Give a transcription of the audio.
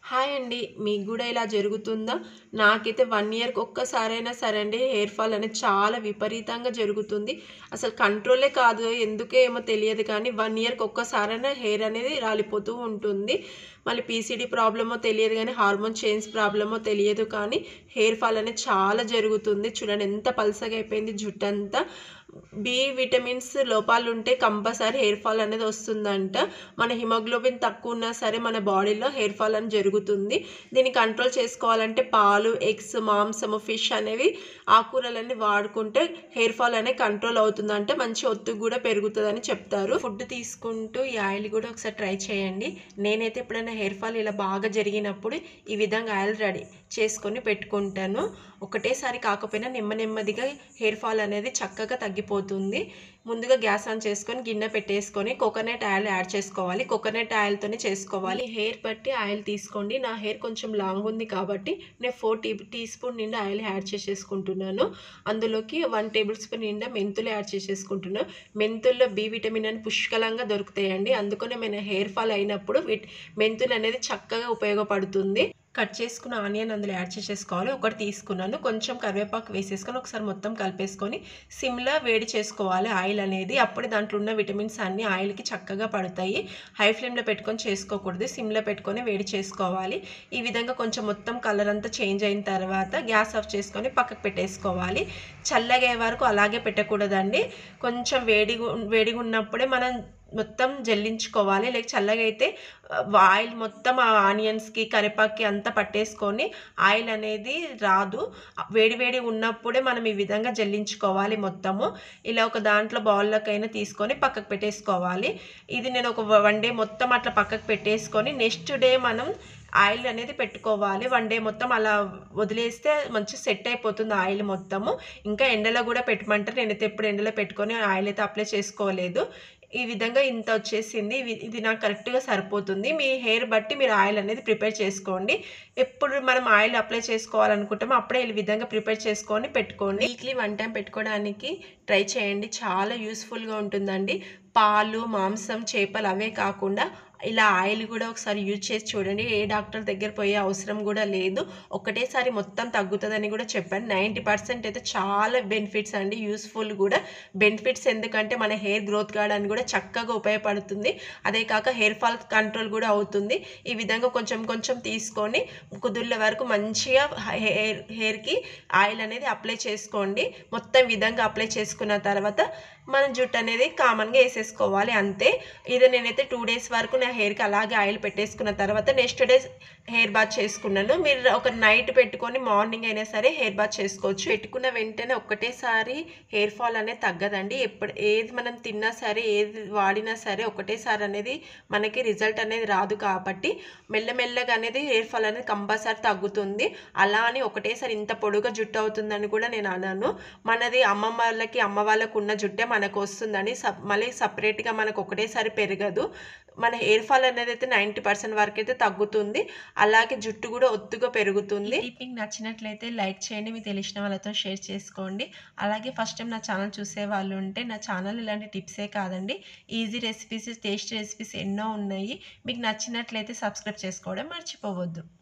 hi అండి మీకు కూడా ఇలా జరుగుతుందా నాకైతే వన్ ఇయర్కి ఒక్కసారైనా సరే అండి హెయిర్ ఫాల్ అనేది చాలా విపరీతంగా జరుగుతుంది అసలు కంట్రోలే కాదు ఎందుకే ఏమో తెలియదు కానీ వన్ ఇయర్కి ఒక్కసారైనా హెయిర్ అనేది రాలిపోతూ ఉంటుంది మళ్ళీ పీసీడీ ప్రాబ్లమో తెలియదు కానీ హార్మోన్ చేంజ్ ప్రాబ్లమో తెలియదు కానీ హెయిర్ ఫాల్ అనేది చాలా జరుగుతుంది చూడండి ఎంత పల్సగా అయిపోయింది జుట్టు అంతా బి విటమిన్స్ లోపాలు ఉంటే కంపల్సరీ హెయిర్ ఫాల్ అనేది వస్తుందంట మన హిమోగ్లోబిన్ తక్కువ ఉన్నా సరే మన బాడీలో హెయిర్ ఫాల్ అని జరుగుతుంది దీన్ని కంట్రోల్ చేసుకోవాలంటే పాలు ఎగ్స్ మాంసము ఫిష్ అనేవి ఆకుకూరలన్నీ వాడుకుంటే హెయిర్ ఫాల్ అనేది కంట్రోల్ అవుతుందంటే మంచి ఒత్తు కూడా పెరుగుతుందని చెప్తారు ఫుడ్ తీసుకుంటూ ఈ ఆయిల్ కూడా ఒకసారి ట్రై చేయండి నేనైతే ఎప్పుడైనా హెయిర్ ఫాల్ ఇలా బాగా జరిగినప్పుడు ఈ విధంగా ఆయిల్ రెడీ చేసుకొని పెట్టుకుంటాను ఒకటేసారి కాకపోయినా నెమ్మ నెమ్మదిగా హెయిర్ ఫాల్ అనేది చక్కగా తగ్గిపోతుంది ముందుగా గ్యాస్ ఆన్ చేసుకొని గిన్నె పెట్టేసుకొని కోకోనట్ ఆయిల్ యాడ్ చేసుకోవాలి కోకోనట్ ఆయిల్తోనే చేసుకోవాలి హెయిర్ బట్టి ఆయిల్ తీసుకోండి నా హెయిర్ కొంచెం లాంగ్ ఉంది కాబట్టి నేను ఫోర్ టీ టీ స్పూన్ నిండా ఆయిల్ యాడ్ చేసేసుకుంటున్నాను అందులోకి వన్ టేబుల్ స్పూన్ నిండా మెంతులు యాడ్ చేసేసుకుంటున్నాను మెంతుల్లో బి విటమిన్ అని పుష్కలంగా దొరుకుతాయండి అందుకనే మన హెయిర్ ఫాల్ అయినప్పుడు విట్ మెంతులు అనేది చక్కగా ఉపయోగపడుతుంది కట్ చేసుకున్న ఆనియన్ అందులో యాడ్ చేసేసుకోవాలి ఒకటి తీసుకున్నాను కొంచెం కరివేపాకు వేసేసుకొని ఒకసారి మొత్తం కలిపేసుకొని సిమ్లో వేడి చేసుకోవాలి ఆయిల్ అనేది అప్పుడే దాంట్లో ఉన్న విటమిన్స్ అన్నీ ఆయిల్కి చక్కగా పడతాయి హై ఫ్లేమ్లో పెట్టుకొని చేసుకోకూడదు సిమ్లో పెట్టుకొని వేడి చేసుకోవాలి ఈ విధంగా కొంచెం మొత్తం కలర్ అంతా చేంజ్ అయిన తర్వాత గ్యాస్ ఆఫ్ చేసుకొని పక్కకు పెట్టేసుకోవాలి చల్లగే వరకు అలాగే పెట్టకూడదండి కొంచెం వేడిగా వేడిగా ఉన్నప్పుడే మనం మొత్తం జల్లించుకోవాలి లేక చల్లగా అయితే ఆయిల్ మొత్తం ఆ ఆనియన్స్కి కరివేపాకి అంతా పట్టేసుకొని ఆయిల్ అనేది రాదు వేడి వేడి ఉన్నప్పుడే మనం ఈ విధంగా జల్లించుకోవాలి మొత్తము ఇలా ఒక దాంట్లో బౌల్లోకైనా తీసుకొని పక్కకు పెట్టేసుకోవాలి ఇది నేను ఒక వన్ డే మొత్తం అట్లా పక్కకు పెట్టేసుకొని నెక్స్ట్ డే మనం ఆయిల్ అనేది పెట్టుకోవాలి వన్ డే మొత్తం అలా వదిలేస్తే మంచి సెట్ అయిపోతుంది ఆయిల్ మొత్తము ఇంకా ఎండలో కూడా పెట్టమంటారు నేనైతే ఎప్పుడు ఎండలో పెట్టుకొని ఆయిల్ అయితే అప్లై చేసుకోలేదు ఈ విధంగా ఇంత వచ్చేసింది ఇది నాకు కరెక్ట్గా సరిపోతుంది మీ హెయిర్ బట్టి మీరు ఆయిల్ అనేది ప్రిపేర్ చేసుకోండి ఎప్పుడు మనం ఆయిల్ అప్లై చేసుకోవాలనుకుంటామో అప్పుడే ఈ విధంగా ప్రిపేర్ చేసుకొని పెట్టుకోండి వీక్లీ వన్ టైం పెట్టుకోవడానికి ట్రై చేయండి చాలా యూస్ఫుల్గా ఉంటుందండి పాలు మాంసం చేపలు అవే కాకుండా ఇలా ఆయిల్ కూడా ఒకసారి యూజ్ చేసి చూడండి ఏ డాక్టర్ దగ్గర పోయే అవసరం కూడా లేదు ఒకటేసారి మొత్తం తగ్గుతుందని కూడా చెప్పాను నైంటీ పర్సెంట్ అయితే చాలా బెనిఫిట్స్ అండి యూస్ఫుల్ కూడా బెనిఫిట్స్ ఎందుకంటే మన హెయిర్ గ్రోత్ కావడానికి కూడా చక్కగా ఉపయోగపడుతుంది అదే కాక హెయిర్ ఫాల్ కంట్రోల్ కూడా అవుతుంది ఈ విధంగా కొంచెం కొంచెం తీసుకొని కుదుళ్ళ వరకు మంచిగా హెయిర్ హెయిర్కి ఆయిల్ అనేది అప్లై చేసుకోండి మొత్తం విధంగా అప్లై చేసుకున్న తర్వాత మన జుట్టు అనేది కామన్గా వేసేసుకోవాలి అంతే ఇది నేనైతే టూ డేస్ వరకు నా హెయిర్కి అలాగే ఆయిల్ పెట్టేసుకున్న తర్వాత నెక్స్ట్ డే హెయిర్ బాత్ చేసుకున్నాను మీరు ఒక నైట్ పెట్టుకొని మార్నింగ్ అయినా సరే హెయిర్ బాత్ చేసుకోవచ్చు పెట్టుకున్న వెంటనే ఒక్కటేసారి హెయిర్ ఫాల్ అనేది తగ్గదండి ఎప్పుడు ఏది మనం తిన్నా సరే ఏది వాడినా సరే ఒకటేసారి అనేది మనకి రిజల్ట్ అనేది రాదు కాబట్టి మెల్లమెల్లగా అనేది హెయిర్ ఫాల్ అనేది కంపల్సరీ తగ్గుతుంది అలా అని ఒకటేసారి ఇంత పొడుగా జుట్టు అవుతుందని కూడా నేను అన్నాను మనది అమ్మమ్మ వాళ్ళకి అమ్మ వాళ్ళకు ఉన్న జుట్టే మనకు వస్తుందని సప్ మళ్ళీ సపరేట్గా మనకు ఒకటేసారి పెరగదు మన హెయిర్ ఫాల్ అనేది అయితే నైంటీ పర్సెంట్ వరకు అయితే తగ్గుతుంది అలాగే జుట్టు కూడా ఒత్తుగా పెరుగుతుంది టిప్పింగ్ నచ్చినట్లయితే లైక్ చేయండి మీకు తెలిసిన వాళ్ళతో షేర్ చేసుకోండి అలాగే ఫస్ట్ టైం నా ఛానల్ చూసే వాళ్ళు ఉంటే నా ఛానల్ ఇలాంటి టిప్సే కాదండి ఈజీ రెసిపీస్ టేస్ట్ రెసిపీస్ ఎన్నో ఉన్నాయి మీకు నచ్చినట్లయితే సబ్స్క్రైబ్ చేసుకోవడం మర్చిపోవద్దు